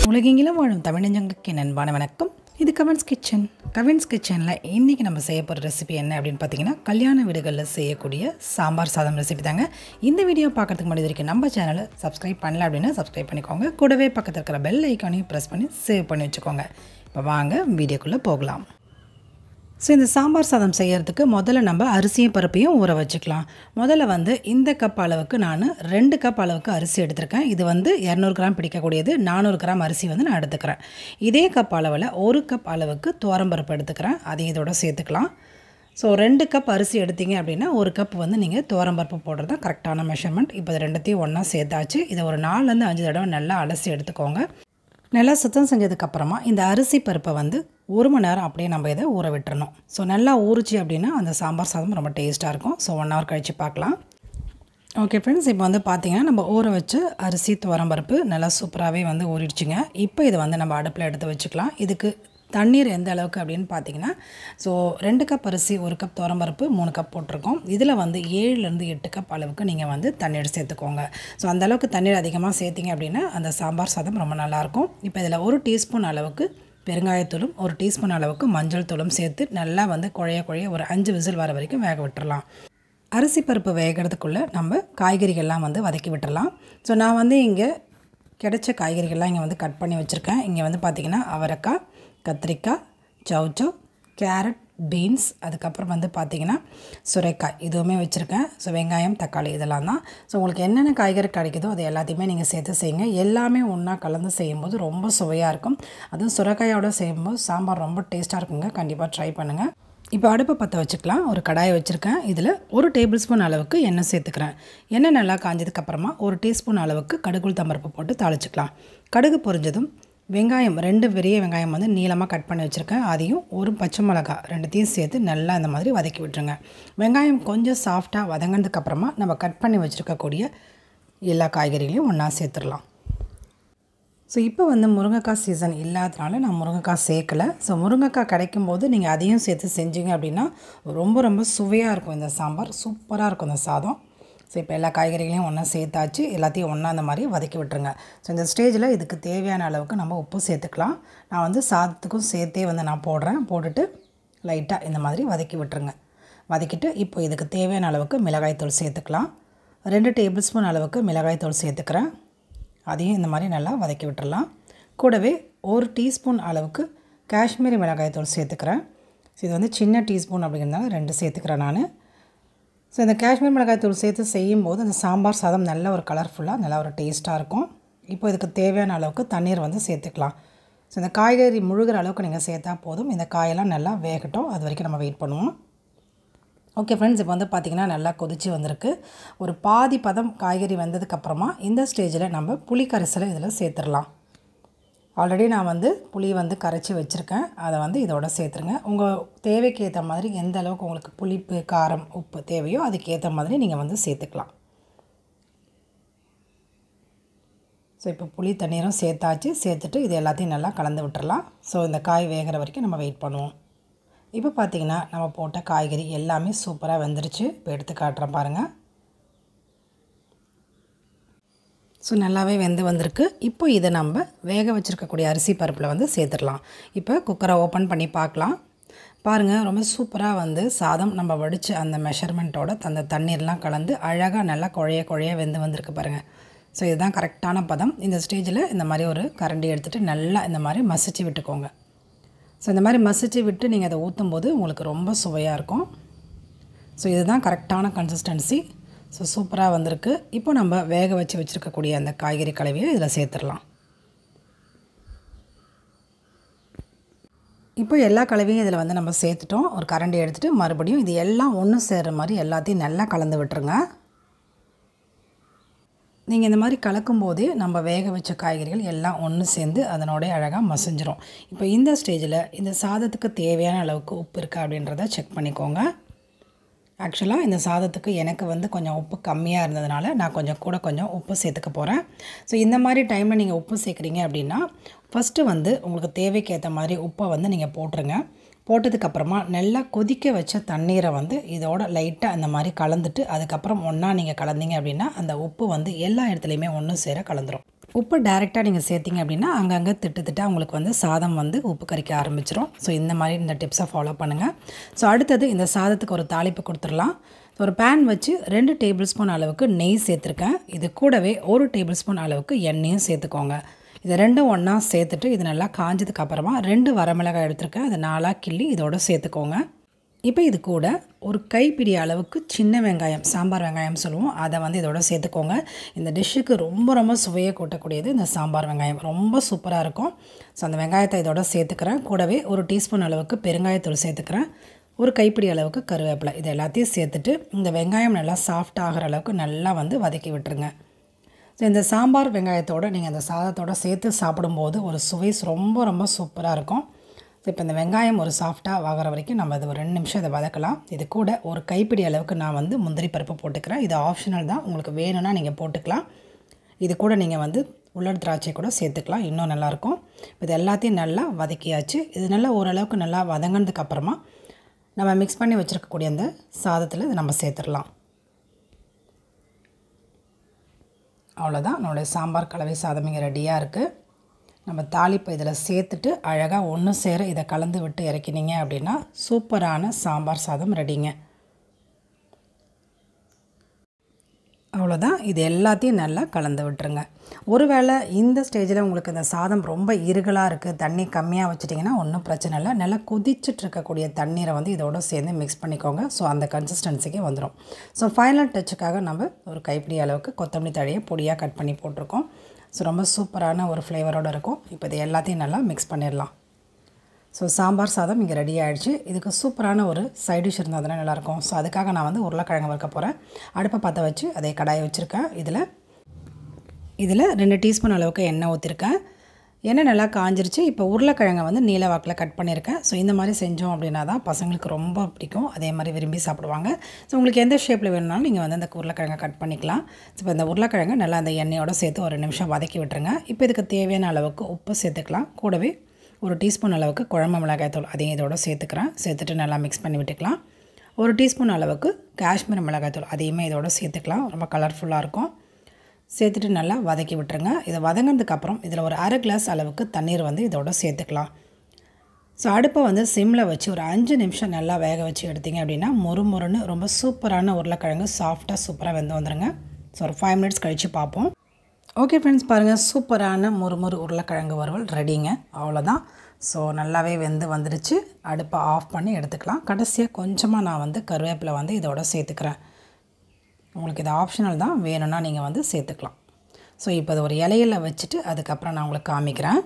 உலகெங்கிலும் வாழும் தமிழஞ்சங்களுக்கு என் அன்பான வணக்கம் இது கமெண்ட்ஸ் கிச்சன் கமெண்ட்ஸ் கிச்சனில் இன்றைக்கி நம்ம செய்ய போகிற ரெசிபி என்ன அப்படின்னு பார்த்தீங்கன்னா கல்யாண வீடுகளில் செய்யக்கூடிய சாம்பார் சாதம் ரெசிபி தாங்க இந்த வீடியோ பார்க்கறதுக்கு முன்னாடி வரைக்கும் நம்ம சேனலை சப்ஸ்கிரைப் பண்ணல அப்படின்னா சப்ஸ்கிரைப் பண்ணிக்கோங்க கூடவே பக்கத்தில் இருக்கிற பெல் ஐக்கானையும் ப்ரெஸ் பண்ணி சேவ் பண்ணி வச்சுக்கோங்க இப்போ வாங்க வீடியோக்குள்ளே போகலாம் ஸோ இந்த சாம்பார் சாதம் செய்கிறதுக்கு முதல்ல நம்ம அரிசியும் பருப்பையும் ஊற வச்சுக்கலாம் முதல்ல வந்து இந்த கப் அளவுக்கு நான் ரெண்டு கப் அளவுக்கு அரிசி எடுத்திருக்கேன் இது வந்து இரநூறு கிராம் பிடிக்கக்கூடியது நானூறு கிராம் அரிசி வந்து நான் எடுத்துக்கிறேன் இதே கப் அளவில் ஒரு கப் அளவுக்கு துவரம்பருப்பு எடுத்துக்கிறேன் அதையும் இதோட சேர்த்துக்கலாம் ஸோ ரெண்டு கப் அரிசி எடுத்தீங்க அப்படின்னா ஒரு கப் வந்து நீங்கள் துவரம்பருப்பு போடுறது தான் கரெக்டான மெஷர்மெண்ட் இப்போ இது ரெண்டுத்தையும் ஒன்றா சேர்த்தாச்சு இதை ஒரு நாலுலேருந்து அஞ்சு தடவை நல்லா அலசி எடுத்துக்கோங்க நல்லா சுத்தம் செஞ்சதுக்கப்புறமா இந்த அரிசி பருப்பை வந்து ஒரு மணி நேரம் அப்படியே நம்ம இதை ஊற விட்டுறணும் ஸோ நல்லா ஊறிச்சு அப்படின்னா அந்த சாம்பார் சாதம் ரொம்ப டேஸ்ட்டாக இருக்கும் ஸோ ஒன் ஹவர் கழித்து பார்க்கலாம் ஓகே ஃப்ரெண்ட்ஸ் இப்போ வந்து பார்த்திங்கன்னா நம்ம ஊற வச்சு அரிசி துவரம்பருப்பு நல்லா சூப்பராகவே வந்து ஊறிடுச்சுங்க இப்போ இதை வந்து நம்ம அடுப்பில் எடுத்து வச்சுக்கலாம் இதுக்கு தண்ணீர் எந்த அளவுக்கு அப்படின்னு பார்த்தீங்கன்னா ஸோ ரெண்டு கப் அரிசி ஒரு கப் துவரம்பருப்பு மூணு கப் போட்டிருக்கோம் இதில் வந்து ஏழுலேருந்து எட்டு கப் அளவுக்கு நீங்கள் வந்து தண்ணீர் சேர்த்துக்கோங்க ஸோ அந்த அளவுக்கு தண்ணீர் அதிகமாக சேர்த்திங்க அப்படின்னா அந்த சாம்பார் சாதம் ரொம்ப நல்லாயிருக்கும் இப்போ இதில் ஒரு டீஸ்பூன் அளவுக்கு பெருங்காயத்தூளும் ஒரு டீஸ்பூன் அளவுக்கு மஞ்சள் தூளும் சேர்த்து நல்லா வந்து குழைய குழைய ஒரு அஞ்சு விசில் வர வரைக்கும் வேக விட்டுறலாம் அரிசி பருப்பு வேகிறதுக்குள்ளே நம்ம காய்கறிகள்லாம் வந்து வதக்கி விட்டுறலாம் ஸோ நான் வந்து இங்கே கிடைச்ச காய்கறிகள்லாம் இங்கே வந்து கட் பண்ணி வச்சுருக்கேன் இங்கே வந்து பார்த்திங்கன்னா அவரைக்காய் கத்திரிக்காய் சவுச்சவ் கேரட் பீன்ஸ் அதுக்கப்புறம் வந்து பார்த்திங்கன்னா சுரைக்காய் இதுவுமே வச்சுருக்கேன் ஸோ வெங்காயம் தக்காளி இதெல்லாம் தான் ஸோ உங்களுக்கு என்னென்ன காய்கறி கிடைக்குதோ அது எல்லாத்தையுமே நீங்கள் சேர்த்து செய்யுங்க எல்லாமே ஒன்றா கலந்து செய்யும்போது ரொம்ப சுவையாக இருக்கும் அதுவும் சுரைக்காயோட செய்யும்போது சாம்பார் ரொம்ப டேஸ்ட்டாக இருக்குங்க கண்டிப்பாக ட்ரை பண்ணுங்கள் இப்போ அடுப்பை பற்ற வச்சுக்கலாம் ஒரு கடாயை வச்சுருக்கேன் இதில் ஒரு டேபிள் ஸ்பூன் அளவுக்கு எண்ணெய் சேர்த்துக்கிறேன் எண்ணெய் நல்லா காஞ்சதுக்கப்புறமா ஒரு டீஸ்பூன் அளவுக்கு கடுகுள் தம்பருப்பு போட்டு தாளிச்சிக்கலாம் கடுகு பொரிஞ்சதும் வெங்காயம் ரெண்டு பெரிய வெங்காயம் வந்து நீளமாக கட் பண்ணி வச்சுருக்கேன் அதையும் ஒரு பச்சை மிளகா ரெண்டுத்தையும் சேர்த்து நல்லா இந்த மாதிரி வதக்கி விட்டுருங்க வெங்காயம் கொஞ்சம் சாஃப்டாக வதங்கினதுக்கப்புறமா நம்ம கட் பண்ணி வச்சுருக்கக்கூடிய எல்லா காய்கறிகளையும் ஒன்றா சேர்த்துடலாம் ஸோ இப்போ வந்து முருங்கைக்காய் சீசன் இல்லாதனால நான் முருங்கைக்காய் சேர்க்கலை ஸோ முருங்கைக்காய் கிடைக்கும்போது நீங்கள் அதையும் சேர்த்து செஞ்சீங்க அப்படின்னா ரொம்ப ரொம்ப சுவையாக இருக்கும் இந்த சாம்பார் சூப்பராக இருக்கும் இந்த சாதம் ஸோ இப்போ எல்லா காய்கறிகளையும் ஒன்றா சேர்த்தாச்சு எல்லாத்தையும் ஒன்றா அந்த மாதிரி வதக்கி விட்டுருங்க ஸோ இந்த ஸ்டேஜில் இதுக்கு தேவையான அளவுக்கு நம்ம உப்பு சேர்த்துக்கலாம் நான் வந்து சாதத்துக்கும் சேர்த்தே வந்து நான் போடுறேன் போட்டுட்டு லைட்டாக இந்த மாதிரி வதக்கி விட்டுருங்க வதக்கிட்டு இப்போ இதுக்கு தேவையான அளவுக்கு மிளகாய்த்தூள் சேர்த்துக்கலாம் ரெண்டு டேபிள் ஸ்பூன் அளவுக்கு மிளகாய்த்தூள் சேர்த்துக்கிறேன் அதையும் இந்த மாதிரி நல்லா வதக்கி விட்டுறலாம் கூடவே ஒரு டீஸ்பூன் அளவுக்கு காஷ்மீரி மிளகாய்த்தூள் சேர்த்துக்கிறேன் ஸோ இது வந்து சின்ன டீஸ்பூன் அப்படிங்கிறதுனால ரெண்டு சேர்த்துக்கிறேன் நான் ஸோ இந்த காஷ்மீர் மிளகாய் தூள் சேர்த்து செய்யும்போது அந்த சாம்பார் சாதம் நல்ல ஒரு கலர்ஃபுல்லாக நல்ல ஒரு டேஸ்ட்டாக இருக்கும் இப்போ இதுக்கு தேவையான அளவுக்கு தண்ணீர் வந்து சேர்த்துக்கலாம் ஸோ இந்த காய்கறி முழுகிற அளவுக்கு நீங்கள் சேர்த்தா போதும் இந்த காயெல்லாம் நல்லா வேகட்டும் அது வரைக்கும் நம்ம வெயிட் பண்ணுவோம் ஓகே ஃப்ரெண்ட்ஸ் இப்போ வந்து பார்த்திங்கன்னா நல்லா கொதித்து வந்திருக்கு ஒரு பாதி பதம் காய்கறி வந்ததுக்கப்புறமா இந்த ஸ்டேஜில் நம்ம புளி கரைசலை இதில் சேர்த்துடலாம் ஆல்ரெடி நான் வந்து புளி வந்து கரைச்சி வச்சுருக்கேன் அதை வந்து இதோட சேர்த்துருங்க உங்கள் தேவைக்கு ஏற்ற மாதிரி எந்த அளவுக்கு உங்களுக்கு புளிப்பு காரம் உப்பு தேவையோ அதுக்கு ஏற்ற மாதிரி நீங்கள் வந்து சேர்த்துக்கலாம் ஸோ இப்போ புளி தண்ணீரும் சேர்த்தாச்சு சேர்த்துட்டு இது எல்லாத்தையும் நல்லா கலந்து விட்டுறலாம் ஸோ இந்த காய் வேகிற வரைக்கும் நம்ம வெயிட் பண்ணுவோம் இப்போ பார்த்திங்கன்னா நம்ம போட்ட காய்கறி எல்லாமே சூப்பராக வெந்துருச்சு இப்போ எடுத்து காட்டுறேன் பாருங்கள் ஸோ நல்லாவே வெந்து வந்திருக்கு இப்போ இதை நம்ம வேக வச்சுருக்கக்கூடிய அரிசி பருப்பில் வந்து சேர்த்துடலாம் இப்போ குக்கரை ஓப்பன் பண்ணி பார்க்கலாம் பாருங்கள் ரொம்ப சூப்பராக வந்து சாதம் நம்ம வடித்து அந்த மெஷர்மெண்ட்டோட அந்த தண்ணீர்லாம் கலந்து அழகாக நல்லா குழைய குழைய வெந்து வந்திருக்கு பாருங்கள் ஸோ இதுதான் கரெக்டான பதம் இந்த ஸ்டேஜில் இந்த மாதிரி ஒரு கரண்டி எடுத்துகிட்டு நல்லா இந்த மாதிரி மசிச்சு விட்டுக்கோங்க ஸோ இந்த மாதிரி மசிச்சு விட்டு நீங்கள் அதை ஊற்றும் போது உங்களுக்கு ரொம்ப சுவையாக இருக்கும் ஸோ இதுதான் கரெக்டான கன்சிஸ்டன்சி ஸோ சூப்பராக வந்திருக்கு இப்போ நம்ம வேக வச்சு வச்சுருக்கக்கூடிய அந்த காய்கறி கலவையை இதில் சேர்த்துடலாம் இப்போ எல்லா கலவையும் இதில் வந்து நம்ம சேர்த்துட்டோம் ஒரு கரண்டி எடுத்துகிட்டு மறுபடியும் இது எல்லாம் ஒன்று சேர்கிற மாதிரி எல்லாத்தையும் நல்லா கலந்து விட்டுருங்க நீங்கள் இந்த மாதிரி கலக்கும் போதே நம்ம வேக வச்ச காய்கறிகள் எல்லாம் ஒன்று சேர்ந்து அதனோடைய அழகாக மசிஞ்சிரும் இப்போ இந்த ஸ்டேஜில் இந்த சாதத்துக்கு தேவையான அளவுக்கு உப்பு இருக்கா அப்படின்றத செக் பண்ணிக்கோங்க ஆக்சுவலாக இந்த சாதத்துக்கு எனக்கு வந்து கொஞ்சம் உப்பு கம்மியாக இருந்ததுனால நான் கொஞ்சம் கூட கொஞ்சம் உப்பு சேர்த்துக்க போகிறேன் ஸோ இந்த மாதிரி டைமில் நீங்கள் உப்பு சேர்க்குறீங்க அப்படின்னா ஃபஸ்ட்டு வந்து உங்களுக்கு தேவைக்கு ஏற்ற மாதிரி உப்பை வந்து நீங்கள் போட்டுருங்க போட்டதுக்கப்புறமா நல்லா கொதிக்க வச்ச தண்ணீரை வந்து இதோட லைட்டாக அந்த மாதிரி கலந்துட்டு அதுக்கப்புறம் ஒன்றா நீங்கள் கலந்தீங்க அப்படின்னா அந்த உப்பு வந்து எல்லா இடத்துலையுமே ஒன்று சேர கலந்துரும் உப்பு டைரெக்டாக நீங்கள் சேர்த்திங்க அப்படின்னா அங்கங்கே திட்டு திட்டாக உங்களுக்கு வந்து சாதம் வந்து உப்பு கறிக்க ஆரம்பிச்சிரும் ஸோ இந்த மாதிரி இந்த டிப்ஸை ஃபாலோ பண்ணுங்கள் ஸோ அடுத்தது இந்த சாதத்துக்கு ஒரு தாளிப்பு கொடுத்துடலாம் ஒரு பேன் வச்சு ரெண்டு டேபிள் ஸ்பூன் அளவுக்கு நெய் சேர்த்துருக்கேன் இது கூடவே ஒரு டேபிள் ஸ்பூன் அளவுக்கு எண்ணெயும் சேர்த்துக்கோங்க இது ரெண்டும் ஒன்றா சேர்த்துட்டு இது நல்லா காஞ்சதுக்கு அப்புறமா ரெண்டு வரமிளகாய் எடுத்திருக்கேன் அதை நாலாக கிள்ளி இதோட சேர்த்துக்கோங்க இப்போ இது கூட ஒரு கைப்பிடி அளவுக்கு சின்ன வெங்காயம் சாம்பார் வெங்காயம் சொல்லுவோம் அதை வந்து இதோட சேர்த்துக்கோங்க இந்த டிஷ்ஷுக்கு ரொம்ப ரொம்ப சுவையை கூட்டக்கூடியது இந்த சாம்பார் வெங்காயம் ரொம்ப சூப்பராக இருக்கும் ஸோ அந்த வெங்காயத்தை இதோட சேர்த்துக்கிறேன் கூடவே ஒரு டீஸ்பூன் அளவுக்கு பெருங்காயத்தூள் சேர்த்துக்கிறேன் ஒரு கைப்பிடி அளவுக்கு கருவேப்பிலை இது எல்லாத்தையும் சேர்த்துட்டு இந்த வெங்காயம் நல்லா சாஃப்ட் ஆகிற அளவுக்கு நல்லா வந்து வதக்கி விட்டுருங்க ஸோ இந்த சாம்பார் வெங்காயத்தோடு நீங்கள் அந்த சாதத்தோடு சேர்த்து சாப்பிடும்போது ஒரு சுவை ரொம்ப ரொம்ப சூப்பராக இருக்கும் ஸோ இப்போ இந்த வெங்காயம் ஒரு சாஃப்டாக ஆகிற வரைக்கும் நம்ம அது ஒரு ரெண்டு நிமிஷம் இதை வதக்கலாம் இது கூட ஒரு கைப்பிடி அளவுக்கு நான் வந்து முந்திரி பருப்பு போட்டுக்கிறேன் இது ஆப்ஷனல் தான் உங்களுக்கு வேணும்னா நீங்கள் போட்டுக்கலாம் இது கூட நீங்கள் வந்து உலர் திராட்சை கூட சேர்த்துக்கலாம் இன்னும் நல்லாயிருக்கும் இது எல்லாத்தையும் நல்லா வதக்கியாச்சு இது நல்லா ஓரளவுக்கு நல்லா வதங்கினதுக்கு அப்புறமா நம்ம மிக்ஸ் பண்ணி வச்சுருக்கக்கூடிய அந்த சாதத்தில் இதை நம்ம சேர்த்துடலாம் அவ்வளோதான் நம்மளுடைய சாம்பார் கலவை சாதம் இங்கே ரெடியாக இருக்குது நம்ம தாளிப்பு இதில் சேர்த்துட்டு அழகாக ஒன்று சேர இதை கலந்து விட்டு இறக்கினீங்க அப்படின்னா சூப்பரான சாம்பார் சாதம் ரெடிங்க அவ்வளோதான் இது எல்லாத்தையும் நல்லா கலந்து விட்டுருங்க ஒருவேளை இந்த ஸ்டேஜில் உங்களுக்கு இந்த சாதம் ரொம்ப இருகலாக இருக்குது தண்ணி கம்மியாக வச்சிட்டிங்கன்னா ஒன்றும் பிரச்சனை இல்லை நல்லா கொதிச்சுட்டு இருக்கக்கூடிய தண்ணீரை வந்து இதோட சேர்ந்து மிக்ஸ் பண்ணிக்கோங்க ஸோ அந்த கன்சிஸ்டன்சிக்கு வந்துடும் ஸோ ஃபைனல் டச்சுக்காக நம்ம ஒரு கைப்பிடி அளவுக்கு கொத்தமல்லி தழையை பொடியாக கட் பண்ணி போட்டிருக்கோம் ஸோ ரொம்ப சூப்பரான ஒரு ஃப்ளேவரோடு இருக்கும் இப்போ இது எல்லாத்தையும் நல்லா மிக்ஸ் பண்ணிடலாம் ஸோ சாம்பார் சாதம் இங்கே ரெடி ஆகிடுச்சு இதுக்கு சூப்பரான ஒரு சைட் டிஷ் இருந்தால் தானே நல்லாயிருக்கும் ஸோ அதுக்காக நான் வந்து உருளைக்கிழங்கு வறுக்க போகிறேன் அடுப்பை பற்ற வச்சு அதே கடாயை வச்சுருக்கேன் இதில் இதில் ரெண்டு டீஸ்பூன் அளவுக்கு எண்ணெய் ஊற்றிருக்கேன் எண்ணெய் நல்லா காஞ்சிருச்சு இப்போ உருளைக்கிழங்கை வந்து நீல வாக்கில் கட் பண்ணியிருக்கேன் ஸோ இந்த மாதிரி செஞ்சோம் அப்படின்னா தான் பசங்களுக்கு ரொம்ப பிடிக்கும் அதே மாதிரி விரும்பி சாப்பிடுவாங்க ஸோ உங்களுக்கு எந்த ஷேப்பில் வேணுனாலும் நீங்கள் வந்து அந்த உருளைக்கிழங்கை கட் பண்ணிக்கலாம் ஸோ இப்போ இந்த உருளைக்கிழங்கை நல்லா அந்த எண்ணெயோடு சேர்த்து ஒரு நிமிஷம் வதக்கி விட்டுருங்க இப்போ இதுக்கு தேவையான அளவுக்கு உப்பு சேர்த்துக்கலாம் கூடவே ஒரு டீஸ்பூன் அளவுக்கு குழம்பு மிளகாய்த்தூள் அதையும் இதோட சேர்த்துக்கிறேன் சேர்த்துட்டு நல்லா மிக்ஸ் பண்ணி விட்டுக்கலாம் ஒரு டீஸ்பூன் அளவுக்கு காஷ்மீர் மிளகாய்த்தூள் அதையுமே இதோட சேர்த்துக்கலாம் ரொம்ப கலர்ஃபுல்லாக இருக்கும் சேர்த்துட்டு நல்லா வதக்கி விட்டுருங்க இதை வதங்கினதுக்கப்புறம் இதில் ஒரு அரை கிளாஸ் அளவுக்கு தண்ணீர் வந்து இதோட சேர்த்துக்கலாம் ஸோ அடுப்பை வந்து சிம்மில் வச்சு ஒரு அஞ்சு நிமிஷம் நல்லா வேக வச்சு எடுத்திங்க அப்படின்னா மொறு மொறுன்னு ரொம்ப சூப்பரான உருளைக்கிழங்கு சாஃப்டாக சூப்பராக வெந்து வந்துடுங்க ஸோ ஒரு ஃபைவ் மினிட்ஸ் கழித்து பார்ப்போம் ஓகே ஃப்ரெண்ட்ஸ் பாருங்கள் சூப்பரான முறுமுறு உருளைக்கிழங்கு வறுவல் ரெடிங்க அவ்வளோதான் ஸோ நல்லாவே வெந்து வந்துடுச்சு அடுப்பை ஆஃப் பண்ணி எடுத்துக்கலாம் கடைசியாக கொஞ்சமாக நான் வந்து கருவேப்பிலை வந்து இதோட சேர்த்துக்கிறேன் உங்களுக்கு இது ஆப்ஷனல் தான் வேணும்னா நீங்கள் வந்து சேர்த்துக்கலாம் ஸோ இப்போ அது ஒரு இலையில் வச்சுட்டு அதுக்கப்புறம் நான் உங்களுக்கு காமிக்கிறேன்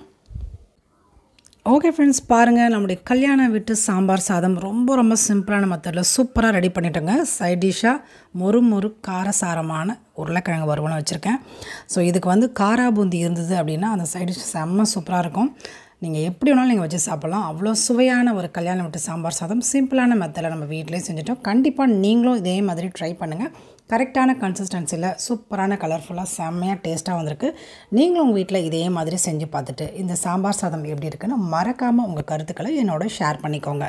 ஓகே ஃப்ரெண்ட்ஸ் பாருங்கள் நம்முடைய கல்யாண வீட்டு சாம்பார் சாதம் ரொம்ப ரொம்ப சிம்பிளான மெத்தடில் சூப்பராக ரெடி பண்ணிட்டோங்க சைட் டிஷ்ஷாக மொறு மொறு காரசாரமான உருளைக்கிழங்கு வறுவலும் வச்சுருக்கேன் ஸோ இதுக்கு வந்து காரா பூந்தி இருந்தது அப்படின்னா அந்த சைட் டிஷ் செம்ம சூப்பராக இருக்கும் நீங்கள் எப்படி வேணாலும் நீங்கள் வச்சு சாப்பிட்லாம் அவ்வளோ சுவையான ஒரு கல்யாண வீட்டு சாம்பார் சாதம் சிம்பிளான மெத்தடில் நம்ம வீட்டிலே செஞ்சுட்டோம் கண்டிப்பாக நீங்களும் இதே மாதிரி ட்ரை பண்ணுங்கள் கரெக்டான கன்சிஸ்டன்சியில் சூப்பரான கலர்ஃபுல்லாக செம்மையாக டேஸ்ட்டாக வந்திருக்கு நீங்களும் உங்கள் வீட்டில் இதே மாதிரி செஞ்சு பார்த்துட்டு இந்த சாம்பார் சாதம் எப்படி இருக்குன்னு மறக்காமல் உங்கள் கருத்துக்களை என்னோட ஷேர் பண்ணிக்கோங்க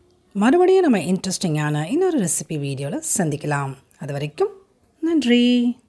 மறுபடியும் நம்ம இன்ட்ரெஸ்டிங்கான இன்னொரு ரெசிபி வீடியோவில் சந்திக்கலாம் அது வரைக்கும் நன்றி